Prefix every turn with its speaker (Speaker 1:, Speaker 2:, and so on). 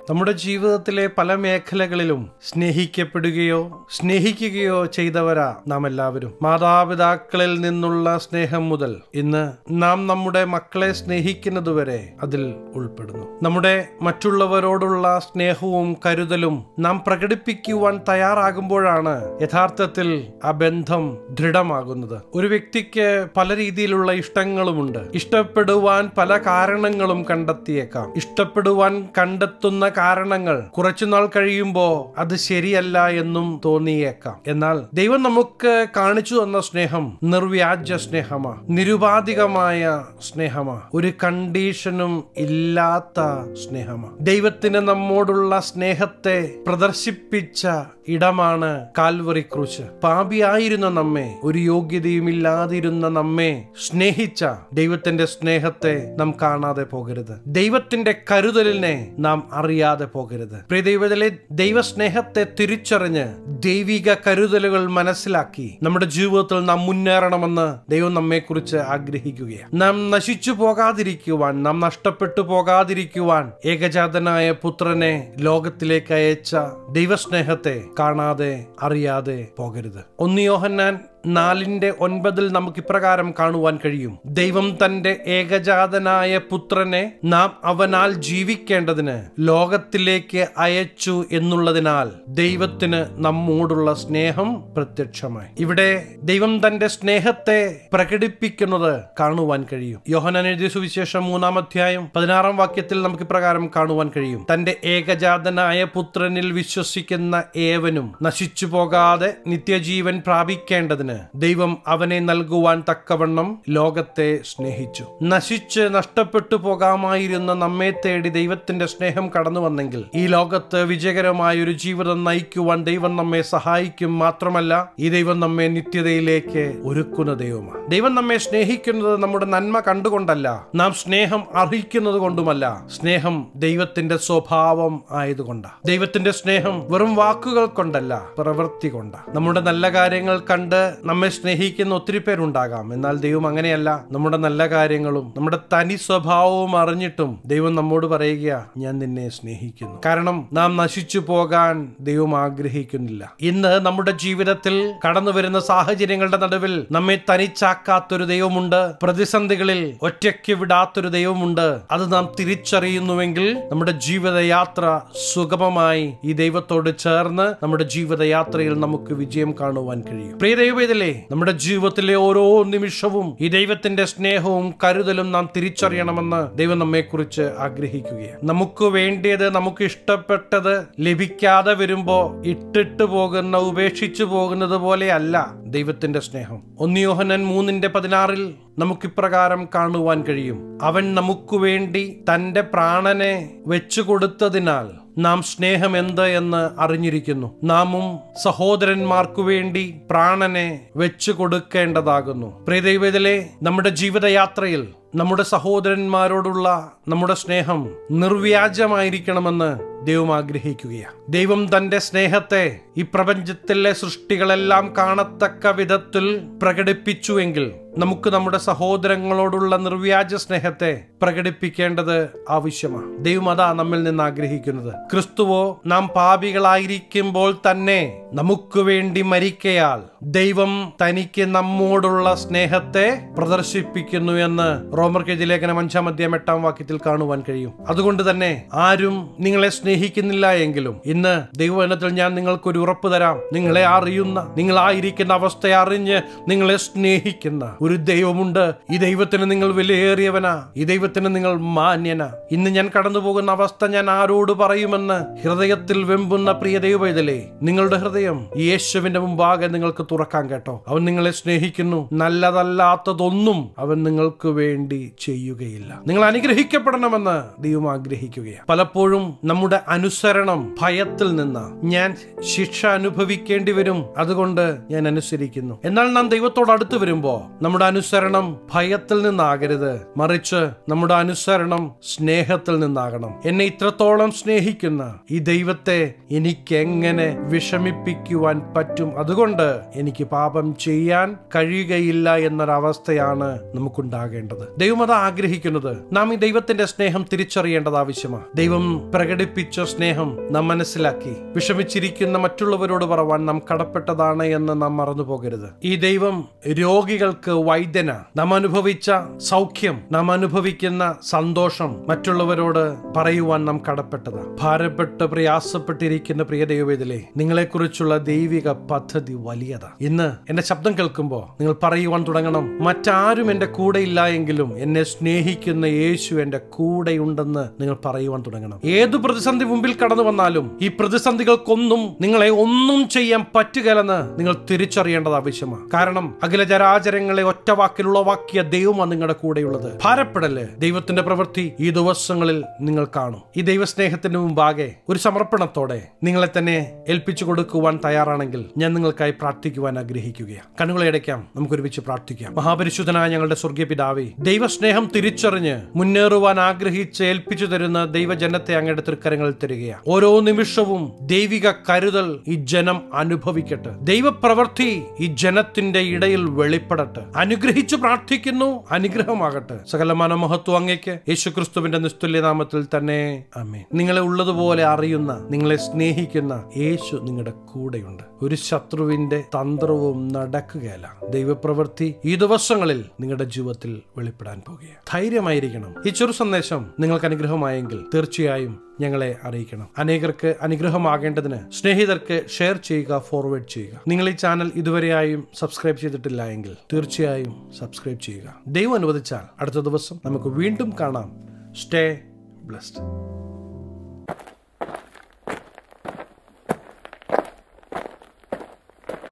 Speaker 1: നമ്മുടെ ജീവിതത്തിലെ പല മേഖലകളിലും സ്നേഹിക്കപ്പെടുകയോ സ്നേഹിക്കുകയോ ചെയ്തവരാ നാം എല്ലാവരും മാതാപിതാക്കളിൽ നിന്നുള്ള സ്നേഹം മുതൽ ഇന്ന് നാം നമ്മുടെ മക്കളെ സ്നേഹിക്കുന്നതുവരെ അതിൽ ഉൾപ്പെടുന്നു നമ്മുടെ മറ്റുള്ളവരോടുള്ള സ്നേഹവും കരുതലും നാം പ്രകടിപ്പിക്കുവാൻ തയ്യാറാകുമ്പോഴാണ് യഥാർത്ഥത്തിൽ ആ ബന്ധം ദൃഢമാകുന്നത് ഒരു വ്യക്തിക്ക് പല രീതിയിലുള്ള ഇഷ്ടങ്ങളുമുണ്ട് ഇഷ്ടപ്പെടുവാൻ പല കാരണങ്ങളും കണ്ടെത്തിയേക്കാം ഇഷ്ടപ്പെടുവാൻ കണ്ടെത്തുന്ന കാരണങ്ങൾ കുറച്ചുനാൾ കഴിയുമ്പോൾ അത് ശരിയല്ല എന്നും തോന്നിയേക്കാം എന്നാൽ ദൈവം നമുക്ക് കാണിച്ചു തന്ന സ്നേഹം നിർവ്യാജ സ്നേഹമാ നിരുപാധികമായ സ്നേഹമാ ഒരു കണ്ടീഷനും ഇല്ലാത്ത സ്നേഹമാ ദൈവത്തിന് നമ്മോടുള്ള സ്നേഹത്തെ പ്രദർശിപ്പിച്ച ഇടമാണ് കാൽവറി ക്രൂശ് പാപിയായിരുന്ന നമ്മെ ഒരു യോഗ്യതയും ഇല്ലാതിരുന്ന നമ്മെ സ്നേഹിച്ച ദൈവത്തിന്റെ സ്നേഹത്തെ നാം കാണാതെ പോകരുത് ദൈവത്തിന്റെ കരുതലിനെ നാം അറിയാതെ പോകരുത് പ്രിയ ദൈവത്തിലെ ദൈവസ്നേഹത്തെ തിരിച്ചറിഞ്ഞ് ദൈവിക കരുതലുകൾ മനസ്സിലാക്കി നമ്മുടെ ജീവിതത്തിൽ നാം മുന്നേറണമെന്ന് ദൈവം നമ്മെക്കുറിച്ച് ആഗ്രഹിക്കുകയാണ് നാം നശിച്ചു പോകാതിരിക്കുവാൻ നാം നഷ്ടപ്പെട്ടു പോകാതിരിക്കുവാൻ ഏകജാതനായ പുത്രനെ ലോകത്തിലേക്ക് അയച്ച ദൈവസ്നേഹത്തെ കാണാതെ അറിയാതെ പോകരുത് ഒന്ന് യോഹന്നാൻ നാലിന്റെ ഒൻപതിൽ നമുക്ക് ഇപ്രകാരം കാണുവാൻ കഴിയും ദൈവം തന്റെ ഏകജാതനായ പുത്രനെ നാം അവനാൽ ജീവിക്കേണ്ടതിന് ലോകത്തിലേക്ക് അയച്ചു എന്നുള്ളതിനാൽ ദൈവത്തിന് നമ്മോടുള്ള സ്നേഹം പ്രത്യക്ഷമായി ഇവിടെ ദൈവം തന്റെ സ്നേഹത്തെ പ്രകടിപ്പിക്കുന്നത് കാണുവാൻ കഴിയും യോഹനാൻ എഴുതിയ സുവിശേഷം മൂന്നാം അധ്യായം പതിനാറാം വാക്യത്തിൽ നമുക്ക് ഇപ്രകാരം കാണുവാൻ കഴിയും തന്റെ ഏകജാതനായ പുത്രനിൽ വിശ്വസിക്കുന്ന ഏവനും നശിച്ചു പോകാതെ നിത്യജീവൻ പ്രാപിക്കേണ്ടതിന് ദൈവം അവനെ നൽകുവാൻ തക്കവണ്ണം ലോകത്തെ സ്നേഹിച്ചു നശിച്ച് നഷ്ടപ്പെട്ടു പോകാമായിരുന്ന നമ്മെ തേടി ദൈവത്തിന്റെ സ്നേഹം കടന്നു വന്നെങ്കിൽ ഈ ലോകത്ത് വിജയകരമായ ഒരു ജീവിതം നയിക്കുവാൻ ദൈവം നമ്മെ സഹായിക്കും മാത്രമല്ല ഈ ദൈവം നമ്മെ നിത്യതയിലേക്ക് ഒരുക്കുന്ന ദൈവമാണ് ദൈവം നമ്മെ സ്നേഹിക്കുന്നത് നമ്മുടെ നന്മ കണ്ടുകൊണ്ടല്ല നാം സ്നേഹം അർഹിക്കുന്നത് കൊണ്ടുമല്ല സ്നേഹം ദൈവത്തിന്റെ സ്വഭാവം ആയതുകൊണ്ടാണ് ദൈവത്തിന്റെ സ്നേഹം വെറും വാക്കുകൾ കൊണ്ടല്ല പ്രവൃത്തി കൊണ്ടാണ് നമ്മുടെ നല്ല കാര്യങ്ങൾ കണ്ട് നമ്മെ സ്നേഹിക്കുന്ന ഒത്തിരി പേരുണ്ടാകാം എന്നാൽ ദൈവം അങ്ങനെയല്ല നമ്മുടെ നല്ല കാര്യങ്ങളും നമ്മുടെ തനി സ്വഭാവവും അറിഞ്ഞിട്ടും ദൈവം നമ്മോട് പറയുക ഞാൻ നിന്നെ സ്നേഹിക്കുന്നു കാരണം നാം നശിച്ചു പോകാൻ ദൈവം ആഗ്രഹിക്കുന്നില്ല ഇന്ന് നമ്മുടെ ജീവിതത്തിൽ കടന്നു വരുന്ന സാഹചര്യങ്ങളുടെ നടുവിൽ നമ്മെ തനിച്ചാക്കാത്തൊരു ദൈവമുണ്ട് പ്രതിസന്ധികളിൽ ഒറ്റയ്ക്ക് വിടാത്തൊരു ദൈവമുണ്ട് അത് നാം തിരിച്ചറിയുന്നുവെങ്കിൽ നമ്മുടെ ജീവിതയാത്ര സുഗമമായി ഈ ദൈവത്തോട് ചേർന്ന് നമ്മുടെ ജീവിതയാത്രയിൽ നമുക്ക് വിജയം കാണുവാൻ കഴിയും പ്രിയ ദൈവത്തിലെ നമ്മുടെ ജീവിതത്തിലെ ഓരോ നിമിഷവും ഈ ദൈവത്തിന്റെ സ്നേഹവും കരുതലും നാം തിരിച്ചറിയണമെന്ന് ദൈവം നമ്മെക്കുറിച്ച് ആഗ്രഹിക്കുകയാണ് നമുക്ക് വേണ്ടിയത് നമുക്ക് ഇഷ്ടപ്പെട്ടത് ലഭിക്കാതെ വരുമ്പോ ഇട്ടിട്ട് പോകുന്ന ഉപേക്ഷിച്ചു പോകുന്നത് പോലെയല്ല ദൈവത്തിന്റെ സ്നേഹം ഒന്നിയോഹനൻ മൂന്നിന്റെ പതിനാറിൽ നമുക്കിപ്രകാരം കാണുവാൻ കഴിയും അവൻ നമുക്ക് വേണ്ടി തന്റെ പ്രാണനെ വെച്ചു കൊടുത്തതിനാൽ നാം സ്നേഹം എന്ത് എന്ന് അറിഞ്ഞിരിക്കുന്നു നാമും സഹോദരന്മാർക്കു വേണ്ടി പ്രാണനെ വെച്ചു കൊടുക്കേണ്ടതാകുന്നു പ്രിയദൈവത്തിലെ നമ്മുടെ ജീവിതയാത്രയിൽ നമ്മുടെ സഹോദരന്മാരോടുള്ള നമ്മുടെ സ്നേഹം നിർവ്യാജമായിരിക്കണമെന്ന് ദൈവം ആഗ്രഹിക്കുകയാണ് ദൈവം തന്റെ സ്നേഹത്തെ ഈ പ്രപഞ്ചത്തിലെ സൃഷ്ടികളെല്ലാം കാണത്തക്ക വിധത്തിൽ പ്രകടിപ്പിച്ചുവെങ്കിൽ നമുക്ക് നമ്മുടെ സഹോദരങ്ങളോടുള്ള നിർവ്യാജ സ്നേഹത്തെ പ്രകടിപ്പിക്കേണ്ടത് ആവശ്യമാണ് ദൈവം അതാ നമ്മിൽ നിന്ന് ആഗ്രഹിക്കുന്നത് ക്രിസ്തുവോ നാം പാപികളായിരിക്കുമ്പോൾ തന്നെ നമുക്ക് വേണ്ടി മരിക്കയാൽ ദൈവം തനിക്ക് നമ്മോടുള്ള സ്നേഹത്തെ പ്രദർശിപ്പിക്കുന്നു എന്ന് റോമർക്കെതി ലേഖനം അഞ്ചാം അധ്യായം എട്ടാം വാക്യത്തിൽ കാണുവാൻ കഴിയും അതുകൊണ്ട് തന്നെ ആരും നിങ്ങളെ സ്നേഹിക്കുന്നില്ല എങ്കിലും ഇന്ന് ദൈവവചനത്തിൽ ഞാൻ നിങ്ങൾക്കൊരു ഉറപ്പ് തരാം നിങ്ങളെ അറിയുന്ന നിങ്ങളായിരിക്കുന്ന അവസ്ഥ അറിഞ്ഞ് നിങ്ങളെ സ്നേഹിക്കുന്ന ഒരു ദൈവമുണ്ട് ഈ ദൈവത്തിന് നിങ്ങൾ വിലയേറിയവനാ ഈ ദൈവത്തിന് നിങ്ങൾ മാന്യനാ ഇന്ന് ഞാൻ കടന്നു പോകുന്ന അവസ്ഥ ഞാൻ ആരോട് പറയുമെന്ന് ഹൃദയത്തിൽ വെമ്പുന്ന പ്രിയ ദൈവവേദലേ നിങ്ങളുടെ ഹൃദയം യേശുവിന്റെ മുമ്പാകെ നിങ്ങൾക്ക് തുറക്കാൻ കേട്ടോ അവൻ നിങ്ങളെ സ്നേഹിക്കുന്നു നല്ലതല്ലാത്തതൊന്നും അവൻ നിങ്ങൾക്ക് വേണ്ടി ചെയ്യുകയില്ല നിങ്ങൾ അനുഗ്രഹിക്കപ്പെടണമെന്ന് ദൈവം ആഗ്രഹിക്കുകയാണ് പലപ്പോഴും നമ്മുടെ അനുസരണം ഭയത്തിൽ നിന്ന് ഞാൻ ശിക്ഷ അനുഭവിക്കേണ്ടി വരും അതുകൊണ്ട് ഞാൻ അനുസരിക്കുന്നു എന്നാൽ നാം ദൈവത്തോട് അടുത്ത് വരുമ്പോ നമ്മുടെ അനുസരണം ഭയത്തിൽ നിന്നാകരുത് മറിച്ച് നമ്മുടെ അനുസരണം സ്നേഹത്തിൽ നിന്നാകണം എന്നെ ഇത്രത്തോളം സ്നേഹിക്കുന്ന ഈ ദൈവത്തെ എനിക്ക് എങ്ങനെ വിഷമിപ്പിക്കും പ്രകടിപ്പിക്കുവാൻ പറ്റും അതുകൊണ്ട് എനിക്ക് പാപം ചെയ്യാൻ കഴിയുകയില്ല എന്നൊരവസ്ഥയാണ് നമുക്കുണ്ടാകേണ്ടത് ദൈവം അത് ആഗ്രഹിക്കുന്നത് നാം ഈ ദൈവത്തിന്റെ സ്നേഹം തിരിച്ചറിയേണ്ടത് ആവശ്യമാണ് ദൈവം പ്രകടിപ്പിച്ച സ്നേഹം നാം മനസ്സിലാക്കി വിഷമിച്ചിരിക്കുന്ന മറ്റുള്ളവരോട് പറവാൻ നാം കടപ്പെട്ടതാണ് എന്ന് നാം മറന്നു പോകരുത് ഈ ദൈവം രോഗികൾക്ക് വൈദ്യന നാം അനുഭവിച്ച സൗഖ്യം നാം അനുഭവിക്കുന്ന സന്തോഷം മറ്റുള്ളവരോട് പറയുവാൻ നാം കടപ്പെട്ടതാ ഭാരപ്പെട്ട് പ്രയാസപ്പെട്ടിരിക്കുന്ന പ്രിയ ദൈവവേദിലെ നിങ്ങളെക്കുറിച്ചുള്ള ദൈവിക പദ്ധതി വലിയതാ ഇന്ന് എന്റെ ശബ്ദം കേൾക്കുമ്പോൾ നിങ്ങൾ പറയുവാൻ തുടങ്ങണം മറ്റാരും എന്റെ കൂടെ ഇല്ല എങ്കിലും എന്നെ സ്നേഹിക്കുന്ന യേശു എന്റെ കൂടെയുണ്ടെന്ന് നിങ്ങൾ പറയുവാൻ തുടങ്ങണം ഏത് പ്രതിസന്ധി മുമ്പിൽ കടന്നു വന്നാലും ഈ പ്രതിസന്ധികൾക്കൊന്നും നിങ്ങളെ ഒന്നും ചെയ്യാൻ പറ്റുകയില്ലെന്ന് നിങ്ങൾ തിരിച്ചറിയേണ്ടത് ആവശ്യമാണ് കാരണം അഖില ജരാചരങ്ങളെ ഒറ്റ വാക്കിൽ ഉളവാക്കിയ ദൈവമാണ് നിങ്ങളുടെ കൂടെയുള്ളത് ഭാരപ്പെടല് ദൈവത്തിന്റെ പ്രവൃത്തി ഈ ദിവസങ്ങളിൽ നിങ്ങൾ കാണും ഈ ദൈവസ്നേഹത്തിന് മുമ്പാകെ ഒരു സമർപ്പണത്തോടെ നിങ്ങളെ തന്നെ ഏൽപ്പിച്ചു കൊടുക്കുവാൻ തയ്യാറാണെങ്കിൽ ഞാൻ നിങ്ങൾക്കായി പ്രാർത്ഥിക്കുവാൻ ആഗ്രഹിക്കുകയാണ് കണ്ണുകളെ അടയ്ക്കാം നമുക്ക് ഒരുമിച്ച് പ്രാർത്ഥിക്കാം മഹാപരിശുദ്ധനായ ഞങ്ങളുടെ സ്വർഗീയ പിതാവേ ദൈവസ്നേഹം തിരിച്ചറിഞ്ഞ് മുന്നേറുവാൻ ആഗ്രഹിച്ച് ഏൽപ്പിച്ചു തരുന്ന ദൈവജനത്തെ അങ്ങയുടെ തൃക്കരങ്ങളിൽ തരികയാണ് ഓരോ നിമിഷവും ദൈവിക കരുതൽ ഈ ജനം അനുഭവിക്കട്ടെ ദൈവപ്രവൃത്തി ഈ ജനത്തിന്റെ ഇടയിൽ വെളിപ്പെടട്ടെ അനുഗ്രഹിച്ചു പ്രാർത്ഥിക്കുന്നു അനുഗ്രഹമാകട്ടെ സകല മനമഹത്വം അങ്ങയ്ക്ക് യേശുക്രിസ്തുവിന്റെ നിസ്തുല്യ നാമത്തിൽ തന്നെ അമ്മേ നിങ്ങളെ ഉള്ളതുപോലെ അറിയുന്ന നിങ്ങളെ സ്നേഹിക്കുന്ന യേശു നിങ്ങളുടെ കൂടെയുണ്ട് ഒരു ശത്രുവിന്റെ തന്ത്രവും നടക്കുകയല്ല ദൈവപ്രവൃത്തി ഈ ദിവസങ്ങളിൽ നിങ്ങളുടെ ജീവിതത്തിൽ വെളിപ്പെടാൻ പോകുകയാണ് ധൈര്യമായിരിക്കണം ഈ ചെറു സന്ദേശം നിങ്ങൾക്ക് അനുഗ്രഹമായെങ്കിൽ തീർച്ചയായും ഞങ്ങളെ അറിയിക്കണം അനേകർക്ക് അനുഗ്രഹമാകേണ്ടതിന് സ്നേഹിതർക്ക് ഷെയർ ചെയ്യുക ഫോർവേഡ് ചെയ്യുക നിങ്ങൾ ഈ ചാനൽ ഇതുവരെയായും സബ്സ്ക്രൈബ് ചെയ്തിട്ടില്ല എങ്കിൽ തീർച്ചയായും സബ്സ്ക്രൈബ് ചെയ്യുക ദൈവം അനുവദിച്ചാൽ അടുത്ത ദിവസം നമുക്ക് വീണ്ടും കാണാം സ്റ്റേ ബ്ലസ്ഡ്